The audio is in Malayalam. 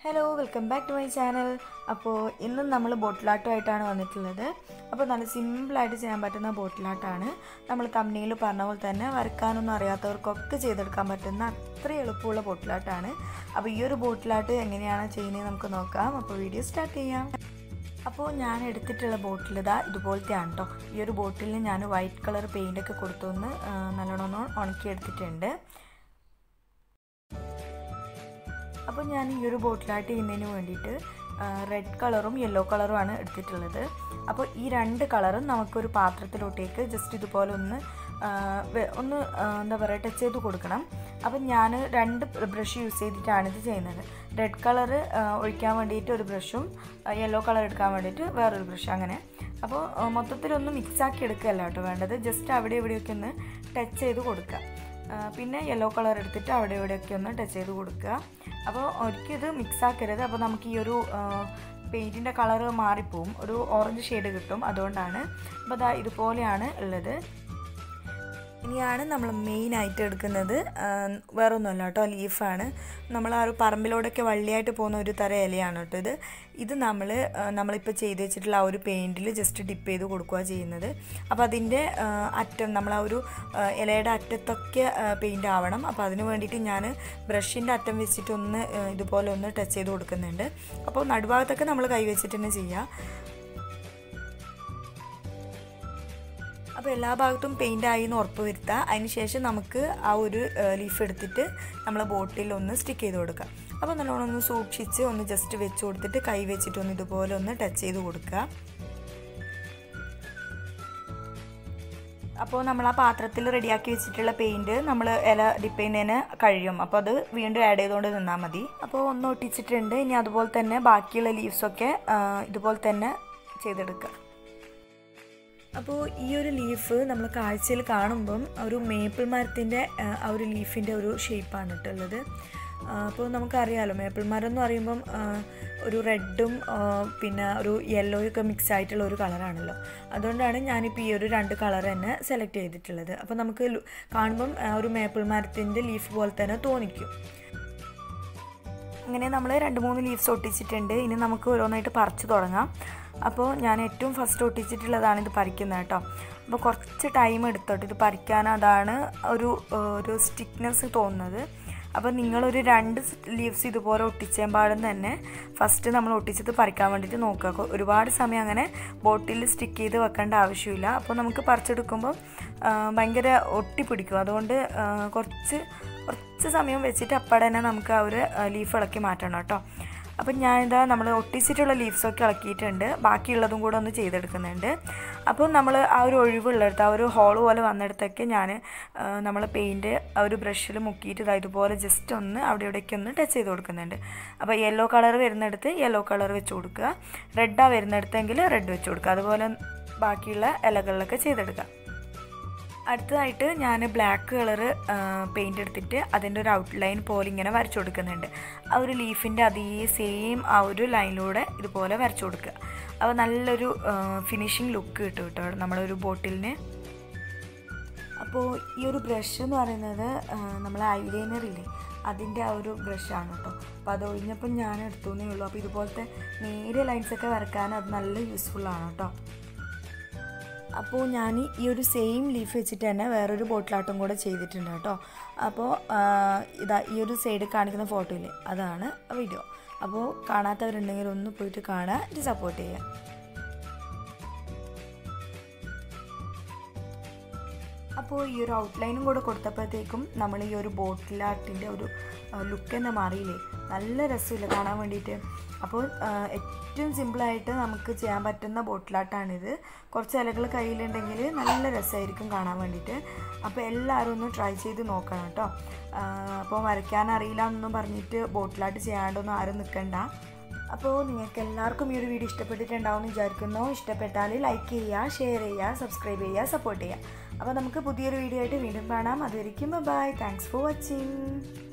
hello welcome back to my channel അപ്പോൾ ഇന്നും നമ്മൾ ബോട്ടിലാട്ടമായിട്ടാണ് വന്നിട്ടുള്ളത് അപ്പോൾ നല്ല സിമ്പിളായിട്ട് ചെയ്യാൻ പറ്റുന്ന ബോട്ടിലാട്ടാണ് നമ്മൾ തമ്മിയിൽ പറഞ്ഞ പോലെ തന്നെ വരക്കാനൊന്നും അറിയാത്തവർക്കൊക്കെ ചെയ്തെടുക്കാൻ പറ്റുന്ന അത്ര എളുപ്പമുള്ള ബോട്ടിലാട്ടാണ് അപ്പോൾ ഈ ഒരു ബോട്ടിലാട്ട് എങ്ങനെയാണ് ചെയ്യുന്നത് നമുക്ക് നോക്കാം അപ്പോൾ വീഡിയോ സ്റ്റാർട്ട് ചെയ്യാം അപ്പോൾ ഞാൻ എടുത്തിട്ടുള്ള ബോട്ടിൽ ഇതാ ഇതുപോലത്തെയാണ് കേട്ടോ ഈ ഒരു ബോട്ടിലിന് ഞാൻ വൈറ്റ് കളർ പെയിൻ്റൊക്കെ കൊടുത്തൊന്ന് നല്ലോണം ഒന്ന് ഉണക്കി എടുത്തിട്ടുണ്ട് അപ്പോൾ ഞാൻ ഈ ഒരു ബോട്ടിലായിട്ട് ചെയ്യുന്നതിന് വേണ്ടിയിട്ട് റെഡ് കളറും യെല്ലോ കളറുമാണ് എടുത്തിട്ടുള്ളത് അപ്പോൾ ഈ രണ്ട് കളറും നമുക്കൊരു പാത്രത്തിലോട്ടേക്ക് ജസ്റ്റ് ഇതുപോലെ ഒന്ന് ഒന്ന് എന്താ പറയുക ടച്ച് ചെയ്ത് കൊടുക്കണം അപ്പം ഞാൻ രണ്ട് ബ്രഷ് യൂസ് ചെയ്തിട്ടാണ് ഇത് ചെയ്യുന്നത് റെഡ് കളർ ഒഴിക്കാൻ വേണ്ടിയിട്ട് ഒരു ബ്രഷും യെല്ലോ കളർ എടുക്കാൻ വേണ്ടിയിട്ട് വേറൊരു ബ്രഷ് അങ്ങനെ അപ്പോൾ മൊത്തത്തിലൊന്ന് മിക്സാക്കി എടുക്കുകയല്ല കേട്ടോ വേണ്ടത് ജസ്റ്റ് അവിടെ ഇവിടെയൊക്കെ ഒന്ന് ടച്ച് ചെയ്ത് കൊടുക്കുക പിന്നെ യെല്ലോ കളർ എടുത്തിട്ട് അവിടെ ഇവിടെയൊക്കെ ഒന്ന് ടച്ച് ചെയ്ത് കൊടുക്കുക അപ്പോൾ ഒരിക്കലും ഇത് മിക്സ് ആക്കരുത് അപ്പോൾ നമുക്ക് ഈ ഒരു പെയിൻറ്റിൻ്റെ കളറ് മാറിപ്പോവും ഒരു ഓറഞ്ച് ഷെയ്ഡ് കിട്ടും അതുകൊണ്ടാണ് അപ്പോൾ അതാ ഇതുപോലെയാണ് ഉള്ളത് ഇനിയാണ് നമ്മൾ മെയിനായിട്ട് എടുക്കുന്നത് വേറെ ഒന്നുമല്ല കേട്ടോ ലീഫാണ് നമ്മൾ ആ ഒരു പറമ്പിലൂടെയൊക്കെ വള്ളിയായിട്ട് പോകുന്ന ഒരു തരം ഇലയാണ് കേട്ടോ ഇത് ഇത് നമ്മൾ നമ്മളിപ്പോൾ ചെയ്ത് വെച്ചിട്ടുള്ള ആ ഒരു പെയിൻറ്റിൽ ജസ്റ്റ് ഡിപ്പ് ചെയ്ത് കൊടുക്കുക ചെയ്യുന്നത് അപ്പോൾ അതിൻ്റെ അറ്റം നമ്മൾ ആ ഒരു ഇലയുടെ അറ്റത്തൊക്കെ പെയിൻ്റ് ആവണം അപ്പോൾ അതിന് വേണ്ടിയിട്ട് ഞാൻ ബ്രഷിൻ്റെ അറ്റം വെച്ചിട്ടൊന്ന് ഇതുപോലെ ഒന്ന് ടച്ച് ചെയ്ത് കൊടുക്കുന്നുണ്ട് അപ്പോൾ നടുഭാഗത്തൊക്കെ നമ്മൾ കൈ വെച്ചിട്ട് തന്നെ ചെയ്യുക അപ്പോൾ എല്ലാ ഭാഗത്തും പെയിൻ്റ് ആയി എന്ന് ഉറപ്പ് വരുത്തുക അതിന് ശേഷം നമുക്ക് ആ ഒരു ലീഫ് എടുത്തിട്ട് നമ്മളെ ബോട്ടിൽ ഒന്ന് സ്റ്റിക്ക് ചെയ്ത് കൊടുക്കുക അപ്പോൾ നല്ലോണം ഒന്ന് സൂക്ഷിച്ച് ഒന്ന് ജസ്റ്റ് വെച്ച് കൊടുത്തിട്ട് കൈ വെച്ചിട്ട് ഒന്ന് ഇതുപോലെ ഒന്ന് ടച്ച് ചെയ്ത് കൊടുക്കുക അപ്പോൾ നമ്മൾ ആ പാത്രത്തിൽ റെഡിയാക്കി വെച്ചിട്ടുള്ള പെയിൻറ്റ് നമ്മൾ ഇല ഡിപ്പ് ചെയ്യുന്നതിന് കഴിയും അപ്പോൾ അത് വീണ്ടും ആഡ് ചെയ്തുകൊണ്ട് നിന്നാൽ മതി അപ്പോൾ ഒന്ന് ഒട്ടിച്ചിട്ടുണ്ട് ഇനി അതുപോലെ തന്നെ ബാക്കിയുള്ള ലീവ്സൊക്കെ ഇതുപോലെ തന്നെ ചെയ്തെടുക്കുക അപ്പോൾ ഈ ഒരു ലീഫ് നമ്മൾ കാഴ്ചയിൽ കാണുമ്പം ഒരു മേപ്പിൾ മരത്തിൻ്റെ ആ ഒരു ലീഫിൻ്റെ ഒരു ഷേപ്പാണ് ഇട്ടുള്ളത് അപ്പോൾ നമുക്കറിയാലോ മേപ്പിൾ മരം എന്ന് പറയുമ്പം ഒരു റെഡും പിന്നെ ഒരു യെല്ലോയൊക്കെ മിക്സ് ആയിട്ടുള്ള ഒരു കളറാണല്ലോ അതുകൊണ്ടാണ് ഞാനിപ്പോൾ ഈ ഒരു രണ്ട് കളർ തന്നെ സെലക്ട് ചെയ്തിട്ടുള്ളത് അപ്പോൾ നമുക്ക് കാണുമ്പം ഒരു മേപ്പിൾ മരത്തിൻ്റെ ലീഫ് പോലെ തന്നെ തോന്നിക്കും അങ്ങനെ നമ്മൾ രണ്ട് മൂന്ന് ലീവ്സ് ഒട്ടിച്ചിട്ടുണ്ട് ഇനി നമുക്ക് ഓരോന്നായിട്ട് പറിച്ചു തുടങ്ങാം അപ്പോൾ ഞാൻ ഏറ്റവും ഫസ്റ്റ് ഒട്ടിച്ചിട്ടുള്ളതാണ് ഇത് പറിക്കുന്നത് കേട്ടോ അപ്പോൾ കുറച്ച് ടൈം എടുത്തോട്ട് ഇത് പറിക്കാൻ അതാണ് ഒരു ഒരു സ്റ്റിക്നെസ് തോന്നുന്നത് അപ്പോൾ നിങ്ങളൊരു രണ്ട് ലീവ്സ് ഇതുപോലെ ഒട്ടിച്ചേമ്പാടും തന്നെ ഫസ്റ്റ് നമ്മൾ ഒട്ടിച്ചത് പറിക്കാൻ വേണ്ടിയിട്ട് നോക്കുക ഒരുപാട് സമയം അങ്ങനെ ബോട്ടിൽ സ്റ്റിക്ക് ചെയ്ത് വെക്കേണ്ട ആവശ്യമില്ല അപ്പോൾ നമുക്ക് പറിച്ചെടുക്കുമ്പോൾ ഭയങ്കര ഒട്ടിപ്പിടിക്കും അതുകൊണ്ട് കുറച്ച് കുറച്ച് സമയം വെച്ചിട്ട് അപ്പാടെ തന്നെ നമുക്ക് ആ ഒരു ലീഫ് ഇളക്കി മാറ്റണം കേട്ടോ അപ്പം ഞാനിതാ നമ്മൾ ഒട്ടിച്ചിട്ടുള്ള ലീവ്സൊക്കെ ഇളക്കിയിട്ടുണ്ട് ബാക്കിയുള്ളതും കൂടെ ഒന്ന് ചെയ്തെടുക്കുന്നുണ്ട് അപ്പോൾ നമ്മൾ ആ ഒരു ഒഴിവുള്ളിടത്ത് ആ ഒരു ഹോൾ പോലെ വന്നിടത്തൊക്കെ ഞാൻ നമ്മൾ പെയിൻറ്റ് ആ ഒരു ബ്രഷിൽ മുക്കിയിട്ട് ഇതാ ഇതുപോലെ ജസ്റ്റ് ഒന്ന് അവിടെ ഇവിടേക്ക് ഒന്ന് ടച്ച് ചെയ്ത് കൊടുക്കുന്നുണ്ട് അപ്പോൾ യെല്ലോ കളർ വരുന്നിടത്ത് യെല്ലോ കളർ വെച്ച് കൊടുക്കുക റെഡാണ് വരുന്നിടത്തെങ്കിൽ റെഡ് വെച്ച് കൊടുക്കുക അതുപോലെ ബാക്കിയുള്ള ഇലകളിലൊക്കെ ചെയ്തെടുക്കുക അടുത്തതായിട്ട് ഞാൻ ബ്ലാക്ക് കളറ് പെയിൻ്റ് എടുത്തിട്ട് അതിൻ്റെ ഒരു ഔട്ട്ലൈൻ പോലെ ഇങ്ങനെ വരച്ചു കൊടുക്കുന്നുണ്ട് ആ ഒരു ലീഫിൻ്റെ അതേ സെയിം ആ ഒരു ലൈനിലൂടെ ഇതുപോലെ വരച്ചു കൊടുക്കുക അപ്പോൾ നല്ലൊരു ഫിനിഷിങ് ലുക്ക് കിട്ടും കേട്ടോ നമ്മുടെ ഒരു ബോട്ടിലിന് അപ്പോൾ ഈ ഒരു ബ്രഷ് എന്ന് പറയുന്നത് നമ്മളെ ഐലൈനർ ഇല്ലേ അതിൻ്റെ ആ ഒരു ബ്രഷാണ് കേട്ടോ അപ്പോൾ അത് ഒഴിഞ്ഞപ്പോൾ ഞാൻ എടുത്തുന്നേ ഉള്ളൂ അപ്പോൾ ഇതുപോലത്തെ നേരിയ ലൈൻസൊക്കെ വരയ്ക്കാൻ അത് നല്ല യൂസ്ഫുള്ളാണ് കേട്ടോ അപ്പോൾ ഞാൻ ഈ ഒരു സെയിം ലീഫ് വെച്ചിട്ട് തന്നെ വേറൊരു ബോട്ടിലാട്ടം കൂടെ ചെയ്തിട്ടുണ്ട് കേട്ടോ അപ്പോൾ ഇതാ ഈ ഒരു സൈഡ് കാണിക്കുന്ന ഫോട്ടോയില്ലേ അതാണ് വീഡിയോ അപ്പോൾ കാണാത്തവരുണ്ടെങ്കിൽ ഒന്ന് പോയിട്ട് കാണുക ഇത് സപ്പോർട്ട് ചെയ്യുക അപ്പോൾ ഈ ഒരു ഔട്ട്ലൈനും കൂടെ കൊടുത്തപ്പോഴത്തേക്കും നമ്മൾ ഈ ഒരു ബോട്ടിലാട്ടിൻ്റെ ഒരു ലുക്ക് തന്നെ മാറിയില്ലേ നല്ല രസമില്ല കാണാൻ വേണ്ടിയിട്ട് അപ്പോൾ ഏറ്റവും സിമ്പിളായിട്ട് നമുക്ക് ചെയ്യാൻ പറ്റുന്ന ബോട്ടിലാട്ടാണിത് കുറച്ച് ഇലകൾ കയ്യിലുണ്ടെങ്കിൽ നല്ല രസമായിരിക്കും കാണാൻ വേണ്ടിയിട്ട് അപ്പോൾ എല്ലാവരും ഒന്ന് ട്രൈ ചെയ്ത് നോക്കണം കേട്ടോ അപ്പോൾ വരയ്ക്കാൻ അറിയില്ല എന്നൊന്നും പറഞ്ഞിട്ട് ബോട്ടിലാട്ട് ചെയ്യാണ്ടൊന്നും ആരും നിൽക്കണ്ട അപ്പോൾ നിങ്ങൾക്ക് എല്ലാവർക്കും ഈ ഒരു വീഡിയോ ഇഷ്ടപ്പെട്ടിട്ടുണ്ടാവും എന്ന് വിചാരിക്കുന്നു ഇഷ്ടപ്പെട്ടാൽ ലൈക്ക് ചെയ്യുക ഷെയർ ചെയ്യുക സബ്സ്ക്രൈബ് ചെയ്യുക സപ്പോർട്ട് ചെയ്യുക അപ്പോൾ നമുക്ക് പുതിയൊരു വീഡിയോ ആയിട്ട് വീണ്ടും കാണാം അതുവരെയ്ക്കും ബൈ താങ്ക്സ് ഫോർ വാച്ചിങ്